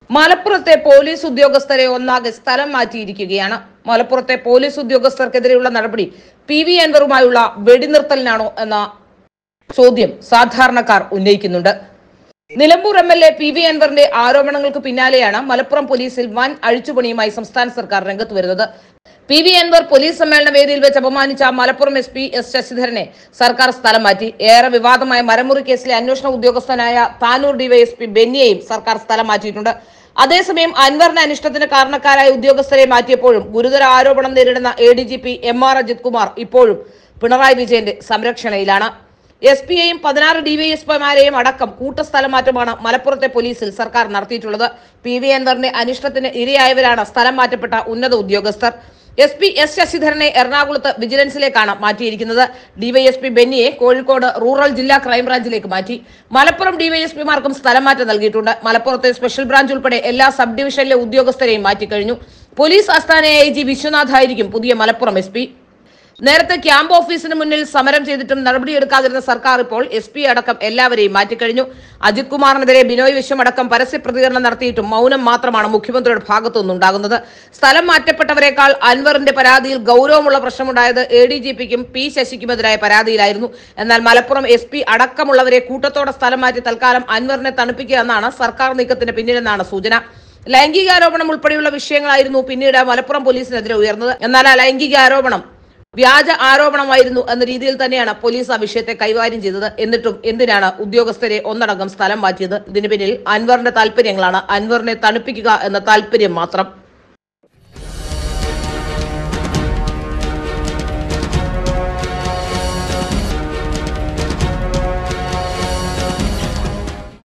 മലപ്പുറത്തെ പോലീസ് ഉദ്യോഗസ്ഥരെ ഒന്നാകെ സ്ഥലം മാറ്റിയിരിക്കുകയാണ് മലപ്പുറത്തെ പോലീസ് ഉദ്യോഗസ്ഥർക്കെതിരെയുള്ള നടപടി പി വി അൻവറുമായുള്ള വെടിനിർത്തലിനാണോ എന്ന ചോദ്യം സാധാരണക്കാർ ഉന്നയിക്കുന്നുണ്ട് Nilambur M L A P V അൻവറിന്റെ ആരോപണങ്ങൾക്ക് പിന്നാലെയാണ് മലപ്പുറം പോലീസിൽ വൻ അഴിച്ചുപണിയുമായി സംസ്ഥാന സർക്കാർ രംഗത്ത് വരുന്നത് പി വി അൻവർ പോലീസ് സമ്മേളന വേദിയിൽ വെച്ച് അപമാനിച്ച മലപ്പുറം എസ് പി എസ് ശശിധരനെ സർക്കാർ സ്ഥലം മാറ്റി ഏറെ വിവാദമായ മരമുറി കേസിലെ അന്വേഷണ ഉദ്യോഗസ്ഥനായ താനൂർ ഡിവൈഎസ്പി ബെന്നിയെയും സർക്കാർ സ്ഥലം മാറ്റിയിട്ടുണ്ട് അതേസമയം അൻവറിന്റെ അനിഷ്ടത്തിന് കാരണക്കാരായ ഉദ്യോഗസ്ഥരെ മാറ്റിയപ്പോഴും ഗുരുതര ആരോപണം നേരിടുന്ന A D G P M R Ajith Kumar ഇപ്പോഴും പിണറായി വിജയന്റെ സംരക്ഷണയിലാണ് എസ് പിയെയും പതിനാറ് ഡിവൈഎസ്പിമാരെയും അടക്കം കൂട്ടസ്ഥലം മാറ്റമാണ് മലപ്പുറത്തെ പോലീസിൽ സർക്കാർ നടത്തിയിട്ടുള്ളത് പി വി അൻവറിന്റെ അനിഷ്ടത്തിന് ഇരയായവരാണ് സ്ഥലം മാറ്റപ്പെട്ട ഉന്നത ഉദ്യോഗസ്ഥർ എസ് പി എസ് ശശിധരനെ എറണാകുളത്ത് വിജിലൻസിലേക്കാണ് മാറ്റിയിരിക്കുന്നത് ഡിവൈഎസ്പി ബെന്നിയെ കോഴിക്കോട് റൂറൽ ജില്ലാ ക്രൈംബ്രാഞ്ചിലേക്ക് മാറ്റി മലപ്പുറം ഡിവൈഎസ്പിമാർക്കും സ്ഥലം മാറ്റം നൽകിയിട്ടുണ്ട് മലപ്പുറത്തെ സ്പെഷ്യൽ ബ്രാഞ്ച് ഉൾപ്പെടെ എല്ലാ സബ് ഡിവിഷനിലെ ഉദ്യോഗസ്ഥരെയും മാറ്റിക്കഴിഞ്ഞു പോലീസ് ആസ്ഥാന ഐ ജി വിശ്വനാഥ് ആയിരിക്കും പുതിയ മലപ്പുറം എസ് പി നേരത്തെ ക്യാമ്പ് ഓഫീസിന് മുന്നിൽ സമരം ചെയ്തിട്ടും നടപടിയെടുക്കാതിരുന്ന സർക്കാർ ഇപ്പോൾ എസ് പി അടക്കം എല്ലാവരെയും മാറ്റിക്കഴിഞ്ഞു അജിത് കുമാറിനെതിരെ ബിനോയ് വിശ്വം അടക്കം പരസ്യ പ്രതികരണം നടത്തിയിട്ടും മൗനം മാത്രമാണ് മുഖ്യമന്ത്രിയുടെ ഭാഗത്തു നിന്നുണ്ടാകുന്നത് സ്ഥലം മാറ്റപ്പെട്ടവരെക്കാൾ അൻവറിന്റെ പരാതിയിൽ ഗൗരവമുള്ള പ്രശ്നമുണ്ടായത് എ ഡി ജി പിക്കും പി ശശിക്കുമെതിരായ പരാതിയിലായിരുന്നു എന്നാൽ മലപ്പുറം എസ് പി അടക്കമുള്ളവരെ കൂട്ടത്തോടെ സ്ഥലം മാറ്റി തൽക്കാലം അൻവറിനെ തണുപ്പിക്കുക എന്നാണ് സർക്കാർ നീക്കത്തിന് പിന്നിലെന്നാണ് സൂചന ലൈംഗികാരോപണം ഉൾപ്പെടെയുള്ള വിഷയങ്ങളായിരുന്നു പിന്നീട് മലപ്പുറം പോലീസിനെതിരെ ഉയർന്നത് എന്നാൽ ആ ലൈംഗിക ആരോപണം വ്യാജ ആരോപണമായിരുന്നു എന്ന രീതിയിൽ തന്നെയാണ് പോലീസ് ആ വിഷയത്തെ കൈകാര്യം ചെയ്തത് എന്നിട്ടും എന്തിനാണ് ഉദ്യോഗസ്ഥരെ ഒന്നടങ്കം സ്ഥലം മാറ്റിയത് ഇതിന് പിന്നിൽ അൻവറിന്റെ താല്പര്യങ്ങളാണ് അൻവറിനെ തണുപ്പിക്കുക എന്ന താല്പര്യം മാത്രം